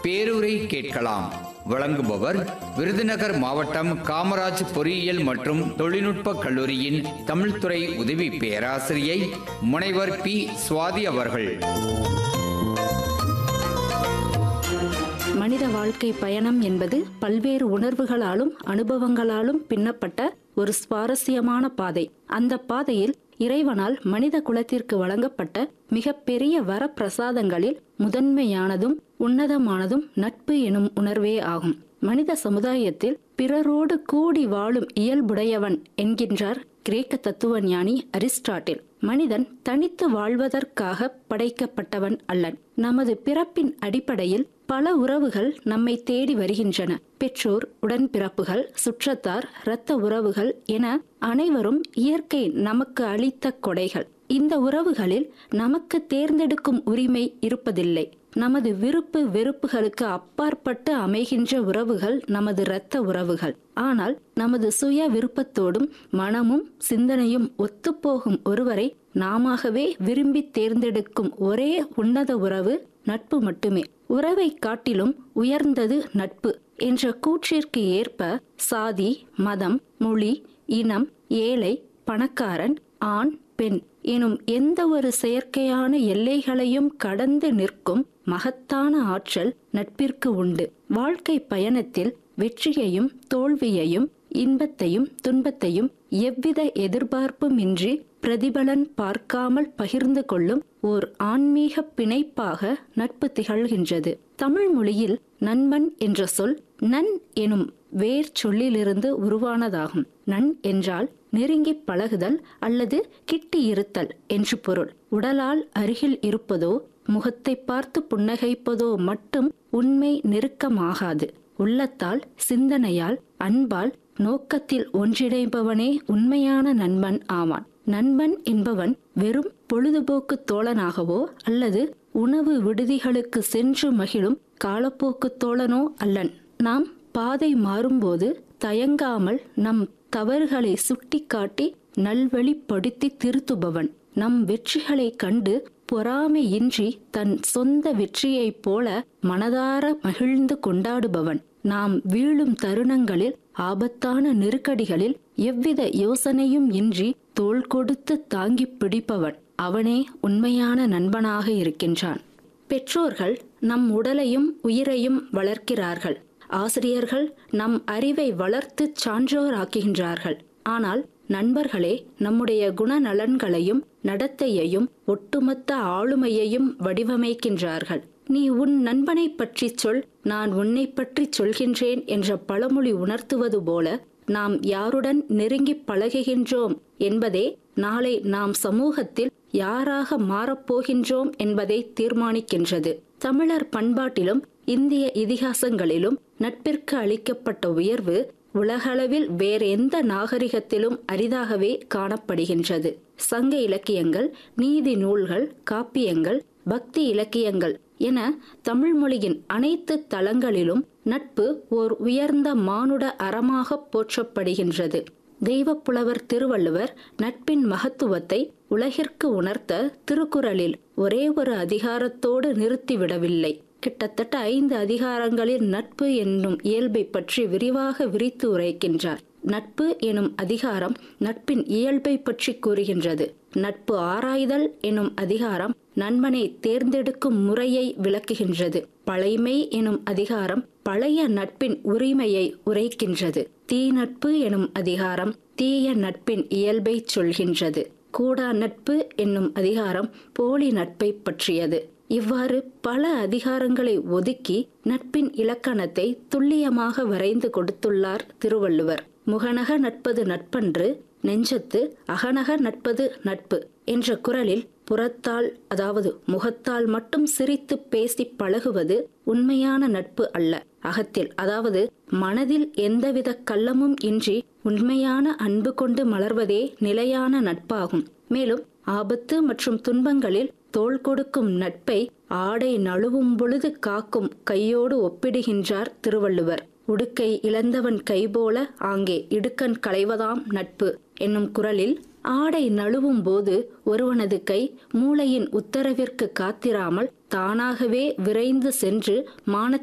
பேரூரை கேட்கலாம் வழங்குபவர் விருதுநகர் மாவட்டம் காமராஜ் பொறியியல் மற்றும் தொழில்நுட்ப கல்லூரியின் தமிழ்துறை உதவி பேராசிரியை முனைவர் பி சுவாதி அவர்கள் மனித வாழ்க்கை பயணம் என்பது பல்வேறு உணர்வுகளாலும் அனுபவங்களாலும் பின்னப்பட்ட ஒரு சுவாரஸ்யமான பாதை அந்த பாதையில் இறைவனால் மனித குலத்திற்கு வழங்கப்பட்ட மிகப்பெரிய வரப்பிரசாதங்களில் முதன்மையானதும் உன்னதமானதும் நட்பு எனும் உணர்வே ஆகும் மனித சமுதாயத்தில் பிறரோடு கூடி வாழும் இயல்புடையவன் என்கின்றார் கிரேக்க தத்துவ ஞானி அரிஸ்டாட்டில் மனிதன் தனித்து வாழ்வதற்காக படைக்கப்பட்டவன் அல்லன் நமது பிறப்பின் அடிப்படையில் பல உறவுகள் நம்மை தேடி வருகின்றன பெற்றோர் உடன்பிறப்புகள் சுற்றத்தார் இரத்த உறவுகள் என அனைவரும் இயற்கை நமக்கு அளித்த கொடைகள் இந்த உறவுகளில் நமக்கு தேர்ந்தெடுக்கும் உரிமை இருப்பதில்லை நமது விருப்பு வெறுப்புகளுக்கு அப்பாற்பட்டு அமைகின்ற உறவுகள் நமது இரத்த உறவுகள் ஆனால் நமது சுய விருப்பத்தோடும் மனமும் சிந்தனையும் ஒத்துப்போகும் ஒருவரை நாமவே விரும்பி தேர்ந்தெடுக்கும் ஒரே உன்னத உறவு நட்பு மட்டுமே உறவை காட்டிலும் உயர்ந்தது நட்பு என்ற கூற்றிற்கு ஏற்ப சாதி மதம் மொழி இனம் ஏழை பணக்காரன் ஆண் பெண் எனும் எந்த ஒரு செயற்கையான எல்லைகளையும் கடந்து நிற்கும் மகத்தான ஆற்றல் நட்பிற்கு உண்டு வாழ்க்கை பயணத்தில் வெற்றியையும் தோல்வியையும் இன்பத்தையும் துன்பத்தையும் எவ்வித எதிர்பார்ப்பும் இன்றி பிரதிபலன் பார்க்காமல் பகிர்ந்து கொள்ளும் ஓர் ஆன்மீக பிணைப்பாக நட்பு திகழ்கின்றது தமிழ் மொழியில் நண்பன் என்ற சொல் நன் எனும் வேர் சொல்லிலிருந்து உருவானதாகும் நன் என்றால் நெருங்கி பழகுதல் அல்லது கிட்டி இருத்தல் என்று பொருள் உடலால் அருகில் இருப்பதோ முகத்தை பார்த்து புன்னகைப்பதோ மட்டும் உண்மை நெருக்கமாகாது உள்ளத்தால் சிந்தனையால் அன்பால் நோக்கத்தில் ஒன்றிணைப்பவனே உண்மையான நண்பன் ஆவான் நண்பன் என்பவன் வெறும் பொழுதுபோக்கு தோழனாகவோ அல்லது உணவு விடுதிகளுக்கு சென்று மகிழும் காலப்போக்கு தோழனோ அல்லன் நாம் பாதை மாறும்போது தயங்காமல் நம் தவறுகளை சுட்டிக்காட்டி நல்வழிப்படுத்தி திருத்துபவன் நம் வெற்றிகளை கண்டு பொறாமையின்றி தன் சொந்த வெற்றியைப் போல மனதார மகிழ்ந்து கொண்டாடுபவன் நாம் வீழும் தருணங்களில் ஆபத்தான நெருக்கடிகளில் எவ்வித யோசனையும் இன்றி தோள் கொடுத்து தாங்கி பிடிப்பவன் அவனே உண்மையான நண்பனாக இருக்கின்றான் பெற்றோர்கள் நம் உடலையும் உயிரையும் வளர்க்கிறார்கள் ஆசிரியர்கள் நம் அறிவை வளர்த்து சான்றோராக்குகின்றார்கள் ஆனால் நண்பர்களே நம்முடைய குணநலன்களையும் நடத்தையையும் ஒட்டுமொத்த ஆளுமையையும் வடிவமைக்கின்றார்கள் நீ உன் நண்பனை பற்றி சொல் நான் உன்னை பற்றி சொல்கின்றேன் என்ற பழமொழி உணர்த்துவது போல நாம் யாருடன் நெருங்கி பழகுகின்றோம் என்பதே நாளை நாம் சமூகத்தில் யாராக மாறப்போகின்றோம் என்பதை தீர்மானிக்கின்றது தமிழர் பண்பாட்டிலும் இந்திய இதிகாசங்களிலும் நட்பிற்கு அளிக்கப்பட்ட உயர்வு உலகளவில் வேறெந்த நாகரிகத்திலும் அரிதாகவே காணப்படுகின்றது சங்க இலக்கியங்கள் நீதி நூல்கள் காப்பியங்கள் பக்தி இலக்கியங்கள் என தமிழ் மொழியின் அனைத்து தளங்களிலும் நட்பு ஓர் உயர்ந்த மானுட அறமாக போற்றப்படுகின்றது தெய்வப்புலவர் திருவள்ளுவர் நட்பின் மகத்துவத்தை உலகிற்கு உணர்த்த திருக்குறளில் ஒரே ஒரு அதிகாரத்தோடு நிறுத்திவிடவில்லை கிட்டத்தட்ட ஐந்து அதிகாரங்களில் நட்பு என்னும் இயல்பை பற்றி விரிவாக விரித்து உரைக்கின்றார் நட்பு எனும் அதிகாரம் நட்பின் இயல்பை பற்றி கூறுகின்றது நட்பு ஆராய்தல் எனும் அதிகாரம் நண்பனை தேர்ந்தெடுக்கும் முறையை விளக்குகின்றது பழைமை எனும் அதிகாரம் பழைய நட்பின் உரிமையை உரைக்கின்றது தீ நட்பு எனும் அதிகாரம் தீய நட்பின் இயல்பை சொல்கின்றது கூடா நட்பு என்னும் அதிகாரம் போலி நட்பை பற்றியது இவ்வாறு பல அதிகாரங்களை ஒதுக்கி நட்பின் இலக்கணத்தை துல்லியமாக வரைந்து கொடுத்துள்ளார் திருவள்ளுவர் முகநக நட்பது நட்பன்று நெஞ்சத்து அகநக நட்பது நட்பு என்ற குரலில் புறத்தால் அதாவது முகத்தால் மட்டும் சிரித்து பேசி பழகுவது உண்மையான நட்பு அல்ல அகத்தில் அதாவது மனதில் எந்தவித கள்ளமும் இன்றி உண்மையான அன்பு கொண்டு மலர்வதே நிலையான நட்பாகும் மேலும் ஆபத்து மற்றும் துன்பங்களில் தோள் கொடுக்கும் நட்பை ஆடை நழுவும் பொழுது காக்கும் கையோடு ஒப்பிடுகின்றார் திருவள்ளுவர் உடுக்கை இழந்தவன் கைபோல ஆங்கே இடுக்கண் களைவதாம் நட்பு என்னும் குரலில் ஆடை நழுவும் போது ஒருவனது கை மூளையின் உத்தரவிற்கு காத்திராமல் தானாகவே விரைந்து சென்று மான